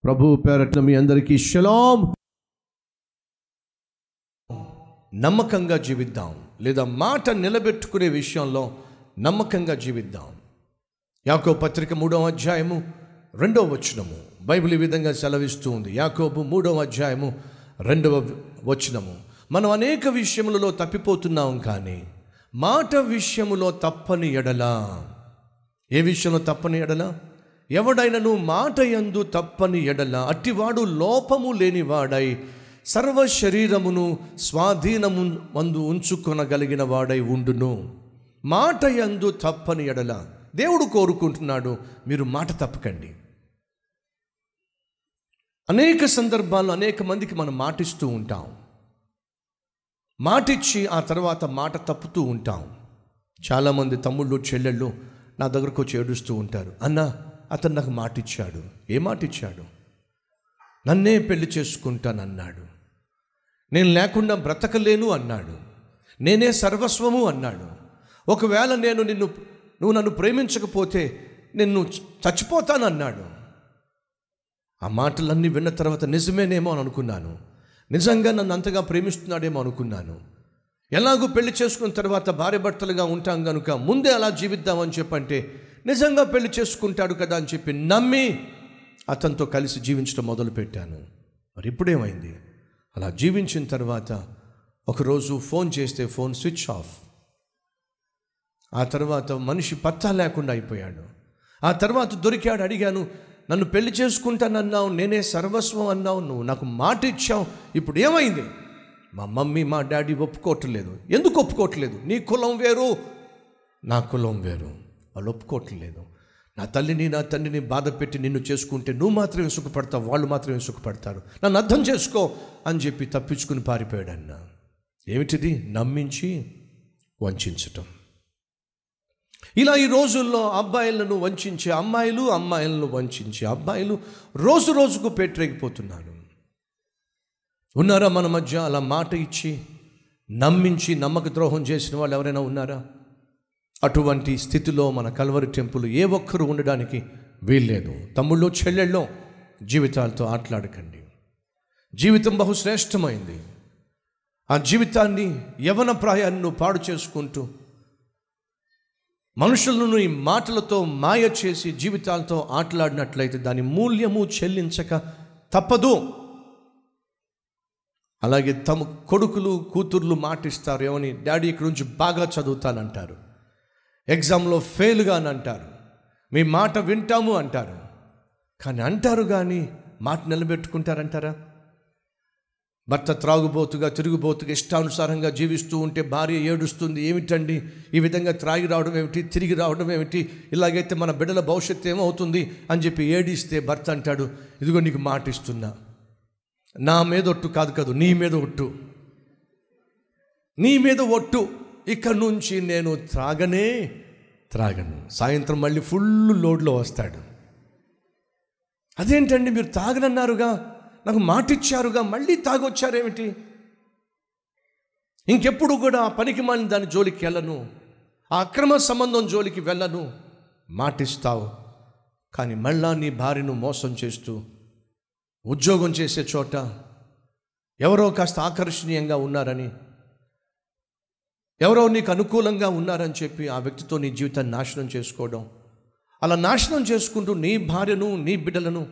ప్రభు పేరట్ల మీ అందరికీ షలాం నమ్మకంగా జీవిద్దాం లేదా మాట నిలబెట్టుకునే విషయంలో నమ్మకంగా జీవిద్దాం యాకో పత్రిక మూడవ అధ్యాయము రెండవ వచనము బైబిల్ ఈ విధంగా సెలవిస్తూ ఉంది యాకోబు మూడవ అధ్యాయము రెండవ వచనము మనం అనేక విషయములలో తప్పిపోతున్నాం కానీ మాట విషయములో తప్పని ఎడలా ఏ విషయంలో తప్పని ఎడల ఎవడైనను మాట యందు తప్పని ఎడల అట్టివాడు లోపము లేనివాడై సర్వ శరీరమును స్వాధీనము మందు ఉంచుకొనగలిగిన వాడై ఉండును మాట యందు తప్పని ఎడల దేవుడు కోరుకుంటున్నాడు మీరు మాట తప్పకండి అనేక సందర్భాల్లో అనేక మందికి మనం మాటిస్తూ ఉంటాం మాటిచ్చి ఆ తర్వాత మాట తప్పుతూ ఉంటాం చాలామంది తమ్ముళ్ళు చెల్లెళ్ళు నా దగ్గరకు వచ్చి ఏడుస్తూ ఉంటారు అన్న అతను నాకు మాట ఇచ్చాడు ఏ మాట ఇచ్చాడు నన్నే పెళ్లి చేసుకుంటానన్నాడు నేను లేకుండా బ్రతకలేను అన్నాడు నేనే సర్వస్వము అన్నాడు ఒకవేళ నేను నిన్ను నువ్వు నన్ను ప్రేమించకపోతే నిన్ను చచ్చిపోతానన్నాడు ఆ మాటలన్నీ విన్న తర్వాత నిజమేనేమో అని అనుకున్నాను నిజంగా నన్ను అంతగా ప్రేమిస్తున్నాడేమో అనుకున్నాను ఎలాగూ పెళ్లి చేసుకున్న తర్వాత భార్య భర్తలుగా ఉంటాం కనుక ముందే అలా జీవిద్దామని చెప్పంటే నిజంగా పెళ్లి చేసుకుంటాడు కదా అని చెప్పి నమ్మి అతనితో కలిసి జీవించడం మొదలుపెట్టాను మరి ఇప్పుడేమైంది అలా జీవించిన తర్వాత ఒకరోజు ఫోన్ చేస్తే ఫోన్ స్విచ్ ఆఫ్ ఆ తర్వాత మనిషి పత్తా లేకుండా అయిపోయాడు ఆ తర్వాత దొరికాడు అడిగాను నన్ను పెళ్లి చేసుకుంటానన్నావు నేనే సర్వస్వం అన్నావు నువ్వు నాకు మాట ఇచ్చావు ఇప్పుడు ఏమైంది మా మమ్మీ మా డాడీ ఒప్పుకోవట్లేదు ఎందుకు ఒప్పుకోవట్లేదు నీ కులం వేరు నా కులం వేరు వాళ్ళు ఒప్పుకోవట్లేదు నా తల్లిని నా తండ్రిని బాధ పెట్టి నిన్ను చేసుకుంటే నువ్వు మాత్రమే సుఖపడతావు వాళ్ళు మాత్రమే సుఖపడతారు నన్ను అర్థం చేసుకో అని చెప్పి తప్పించుకుని పారిపోయాడన్న ఏమిటిది నమ్మించి వంచటం ఇలా ఈ రోజుల్లో అబ్బాయిలను వంచే అమ్మాయిలు అమ్మాయిలను వంచే అబ్బాయిలు రోజు రోజుకు పెట్టరేగిపోతున్నారు ఉన్నారా మన మధ్య అలా మాట ఇచ్చి నమ్మించి నమ్మక ద్రోహం చేసిన వాళ్ళు ఎవరైనా ఉన్నారా అటువంటి స్థితిలో మన కల్వరి టెంపుల్ ఏ ఒక్కరు ఉండడానికి వీల్లేదు తమ్ముళ్ళు చెల్లెళ్ళో జీవితాలతో ఆటలాడకండి జీవితం బహుశ్రేష్టమైంది ఆ జీవితాన్ని యవన ప్రాయాన్ని నువ్వు పాడు చేసుకుంటూ మనుషులను ఈ మాటలతో మాయ చేసి జీవితాలతో ఆటలాడినట్లయితే దాని మూల్యము చెల్లించక తప్పదు అలాగే తమ కొడుకులు కూతుర్లు మాటిస్తారు ఏమని డాడీ ఇక్కడ నుంచి బాగా చదువుతానంటారు ఎగ్జామ్లో ఫెయిల్గా అని అంటారు మీ మాట వింటాము అంటారు కానీ అంటారు కానీ మాట నిలబెట్టుకుంటారంటారా భర్త త్రాగుబోతుగా తిరుగుబోతుగా ఇష్టానుసారంగా జీవిస్తూ ఉంటే భార్య ఏడుస్తుంది ఏమిటండి ఈ విధంగా త్రాగి రావడం ఏమిటి తిరిగి రావడం ఏమిటి ఇలాగైతే మన బిడ్డల భవిష్యత్తు ఏమవుతుంది అని చెప్పి ఏడిస్తే భర్త అంటాడు ఇదిగో నీకు మాట ఇస్తున్నా నా మీద ఒట్టు కాదు కాదు నీ మీద ఒట్టు నీ మీద ఒట్టు ఇక్కడ నుంచి నేను త్రాగనే త్రాగను సాయంత్రం మళ్ళీ ఫుల్ లోడ్లో వస్తాడు అదేంటండి మీరు తాగనన్నారుగా నాకు మాటిచ్చారుగా మళ్ళీ తాగొచ్చారేమిటి ఇంకెప్పుడు కూడా ఆ పనికి మాని దాని జోలికి వెళ్ళను ఆ అక్రమ సంబంధం జోలికి వెళ్ళను మాటిస్తావు కానీ మళ్ళా నీ భార్యను మోసం చేస్తూ ఉద్యోగం చేసే చోట ఎవరో కాస్త ఆకర్షణీయంగా ఉన్నారని ఎవరో నీకు అనుకూలంగా ఉన్నారని చెప్పి ఆ వ్యక్తితో నీ జీవితాన్ని నాశనం చేసుకోవడం అలా నాశనం చేసుకుంటూ నీ భార్యను నీ బిడ్డలను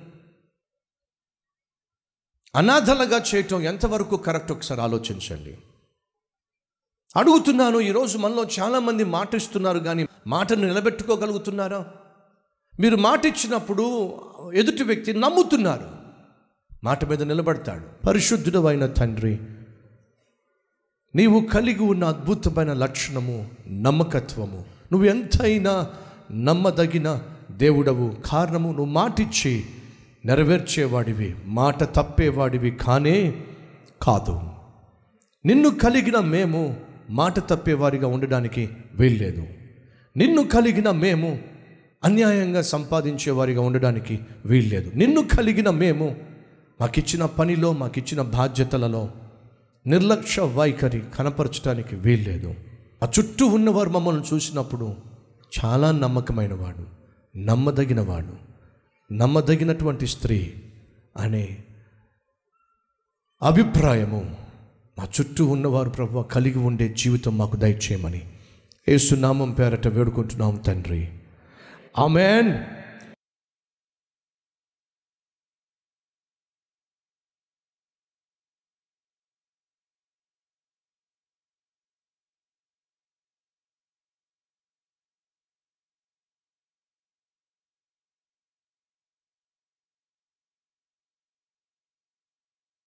అనాథలుగా చేయటం ఎంతవరకు కరెక్ట్ ఒకసారి ఆలోచించండి అడుగుతున్నాను ఈరోజు మనలో చాలామంది మాట ఇస్తున్నారు కానీ మాటను నిలబెట్టుకోగలుగుతున్నారా మీరు మాట ఇచ్చినప్పుడు ఎదుటి వ్యక్తి నమ్ముతున్నారు మాట మీద నిలబడతాడు పరిశుద్ధుడు అయిన తండ్రి నీవు కలిగి ఉన్న అద్భుతమైన లక్షణము నమ్మకత్వము నువ్వు ఎంతైనా నమ్మదగిన దేవుడవు కారణము నువ్వు మాటిచ్చి నెరవేర్చేవాడివి మాట తప్పేవాడివి కానే కాదు నిన్ను కలిగిన మేము మాట తప్పేవారిగా ఉండడానికి వీల్లేదు నిన్ను కలిగిన మేము అన్యాయంగా సంపాదించేవారిగా ఉండడానికి వీల్లేదు నిన్ను కలిగిన మేము మాకిచ్చిన పనిలో మాకిచ్చిన బాధ్యతలలో నిర్లక్ష్య వైఖరి కనపరచడానికి వీల్లేదు ఆ చుట్టూ ఉన్నవారు మమ్మల్ని చూసినప్పుడు చాలా నమ్మకమైన వాడు నమ్మదగిన వాడు నమ్మదగినటువంటి స్త్రీ అనే అభిప్రాయము మా చుట్టూ ఉన్నవారు ప్రభు కలిగి ఉండే జీవితం మాకు దయచేయమని ఏసునామం పేరట వేడుకుంటున్నాం తండ్రి ఆమెన్